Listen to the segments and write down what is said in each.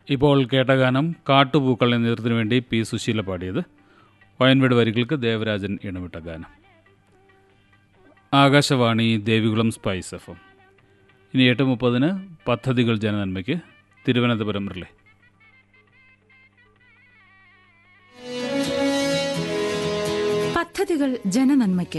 ഇപ്പോൾ കേട്ട ഗാനം കാട്ടുപൂക്കൾ എന്ന ചിത്രത്തിനു വേണ്ടി പി സുശീല പാടിയത് വയൻവീട് വരികൾക്ക് ദേവരാജൻ ഇണമിട്ട ഗാനം Akashvani Devikulam spice F M ഇനി എട്ട് മുപ്പതിന് പദ്ധതികൾ ജനനന്മയ്ക്ക് തിരുവനന്തപുരം റിലേ പദ്ധതികൾ ജനനന്മയ്ക്ക്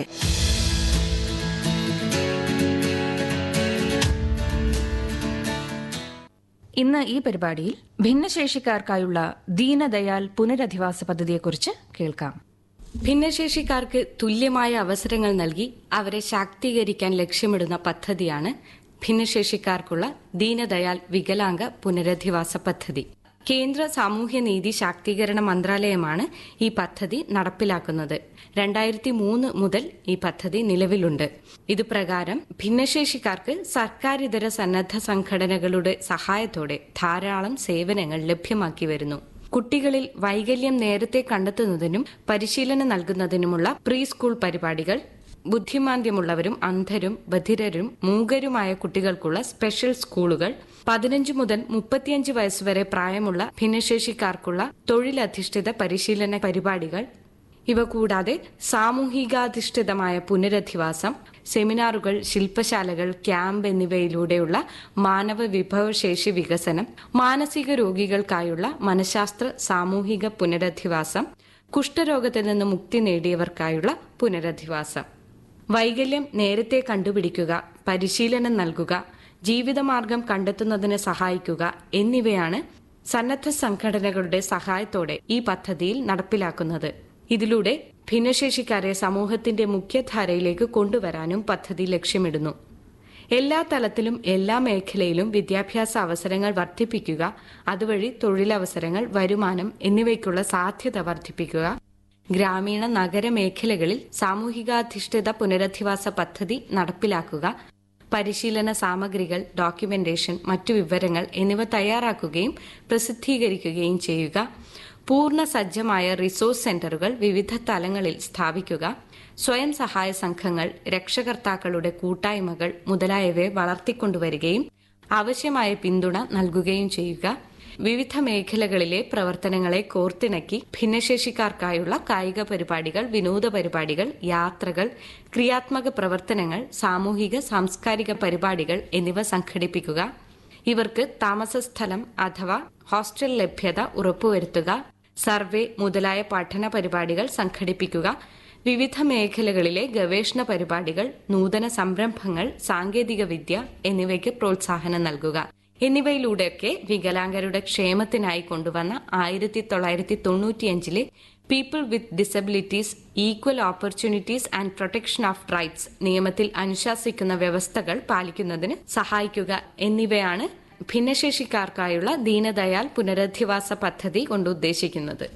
ഇന്ന് ഈ പരിപാടിയിൽ ഭിന്നശേഷിക്കാർക്കായുള്ള ദീനദയാൽ പുനരധിവാസ പദ്ധതിയെക്കുറിച്ച് കേൾക്കാം ഭിന്നശേഷിക്കാർക്ക് തുല്യമായ അവസരങ്ങൾ നൽകി അവരെ ശാക്തീകരിക്കാൻ ലക്ഷ്യമിടുന്ന പദ്ധതിയാണ് ഭിന്നശേഷിക്കാർക്കുള്ള ദീനദയാൽ വികലാംഗ പുനരധിവാസ പദ്ധതി കേന്ദ്ര സാമൂഹ്യനീതി ശാക്തീകരണ മന്ത്രാലയമാണ് ഈ പദ്ധതി നടപ്പിലാക്കുന്നത് രണ്ടായിരത്തി മൂന്ന് മുതൽ ഈ പദ്ധതി നിലവിലുണ്ട് ഇതുപ്രകാരം ഭിന്നശേഷിക്കാർക്ക് സർക്കാരിതര സന്നദ്ധ സംഘടനകളുടെ സഹായത്തോടെ ധാരാളം സേവനങ്ങൾ ലഭ്യമാക്കി വരുന്നു കുട്ടികളിൽ വൈകല്യം നേരത്തെ കണ്ടെത്തുന്നതിനും പരിശീലനം നൽകുന്നതിനുമുള്ള പ്രീ സ്കൂൾ പരിപാടികൾ ബുദ്ധിമാന്ദ്യമുള്ളവരും അന്ധരും ബധിരരും മൂകരുമായ കുട്ടികൾക്കുള്ള സ്പെഷ്യൽ സ്കൂളുകൾ പതിനഞ്ച് മുതൽ മുപ്പത്തിയഞ്ച് വയസ്സുവരെ പ്രായമുള്ള ഭിന്നശേഷിക്കാർക്കുള്ള തൊഴിലധിഷ്ഠിത പരിശീലന പരിപാടികൾ ഇവ കൂടാതെ സാമൂഹികാധിഷ്ഠിതമായ പുനരധിവാസം സെമിനാറുകൾ ശില്പശാലകൾ ക്യാമ്പ് എന്നിവയിലൂടെയുള്ള മാനവ വിഭവശേഷി വികസനം മാനസിക രോഗികൾക്കായുള്ള മനഃശാസ്ത്ര സാമൂഹിക പുനരധിവാസം കുഷ്ഠരോഗത്തിൽ നിന്ന് മുക്തി നേടിയവർക്കായുള്ള പുനരധിവാസം വൈകല്യം നേരത്തെ കണ്ടുപിടിക്കുക പരിശീലനം നൽകുക ജീവിതമാർഗം കണ്ടെത്തുന്നതിന് സഹായിക്കുക എന്നിവയാണ് സന്നദ്ധ സംഘടനകളുടെ സഹായത്തോടെ ഈ പദ്ധതിയിൽ നടപ്പിലാക്കുന്നത് ഇതിലൂടെ ഭിന്നശേഷിക്കാരെ സമൂഹത്തിന്റെ മുഖ്യധാരയിലേക്ക് കൊണ്ടുവരാനും പദ്ധതി ലക്ഷ്യമിടുന്നു എല്ലാ തലത്തിലും എല്ലാ മേഖലയിലും വിദ്യാഭ്യാസ അവസരങ്ങൾ വർദ്ധിപ്പിക്കുക അതുവഴി തൊഴിലവസരങ്ങൾ വരുമാനം എന്നിവയ്ക്കുള്ള സാധ്യത വർദ്ധിപ്പിക്കുക ഗ്രാമീണ നഗര മേഖലകളിൽ സാമൂഹികാധിഷ്ഠിത പുനരധിവാസ പദ്ധതി നടപ്പിലാക്കുക പരിശീലന സാമഗ്രികൾ ഡോക്യുമെന്റേഷൻ മറ്റു വിവരങ്ങൾ എന്നിവ തയ്യാറാക്കുകയും പ്രസിദ്ധീകരിക്കുകയും ചെയ്യുക പൂർണ്ണ സജ്ജമായ റിസോഴ്സ് സെന്ററുകൾ വിവിധ തലങ്ങളിൽ സ്ഥാപിക്കുക സ്വയം സഹായ സംഘങ്ങൾ രക്ഷകർത്താക്കളുടെ കൂട്ടായ്മകൾ മുതലായവയെ വളർത്തിക്കൊണ്ടുവരികയും ആവശ്യമായ പിന്തുണ നൽകുകയും ചെയ്യുക വിവിധ മേഖലകളിലെ പ്രവർത്തനങ്ങളെ കോർത്തിണക്കി ഭിന്നശേഷിക്കാർക്കായുള്ള കായിക പരിപാടികൾ വിനോദ പരിപാടികൾ യാത്രകൾ ക്രിയാത്മക പ്രവർത്തനങ്ങൾ സാമൂഹിക സാംസ്കാരിക പരിപാടികൾ എന്നിവ സംഘടിപ്പിക്കുക ഇവർക്ക് താമസസ്ഥലം അഥവാ ഹോസ്റ്റൽ ലഭ്യത ഉറപ്പുവരുത്തുക സർവേ മുതലായ പഠന പരിപാടികൾ സംഘടിപ്പിക്കുക വിവിധ മേഖലകളിലെ ഗവേഷണ പരിപാടികൾ നൂതന സംരംഭങ്ങൾ സാങ്കേതിക വിദ്യ എന്നിവയ്ക്ക് പ്രോത്സാഹനം നൽകുക എന്നിവയിലൂടെയൊക്കെ വികലാംഗരുടെ ക്ഷേമത്തിനായി കൊണ്ടുവന്ന ആയിരത്തി തൊള്ളായിരത്തി തൊണ്ണൂറ്റിയഞ്ചിലെ people with disabilities equal opportunities and protection of rights നിയമത്തിൽ അനുശാസിക്കുന്ന വ്യവസ്ഥകൾ പാലിക്കുന്നതിന് സഹായിക്കുക എന്നിവയാണ് ഭിന്നശേഷിക്കാർക്കായുള്ള ദീനദയാൽ പുനരധിവാസ പദ്ധതി കൊണ്ട് ഉദ്ദേശിക്കുന്നത്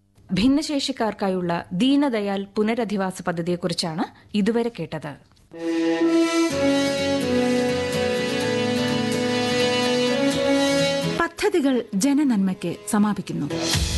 ഭിന്നശേഷിക്കാർക്കായുള്ള ദീനദയാൽ പുനരധിവാസ പദ്ധതിയെക്കുറിച്ചാണ് ഇതുവരെ കേട്ടത് പദ്ധതികൾ ജനനന്മയ്ക്ക് സമാപിക്കുന്നു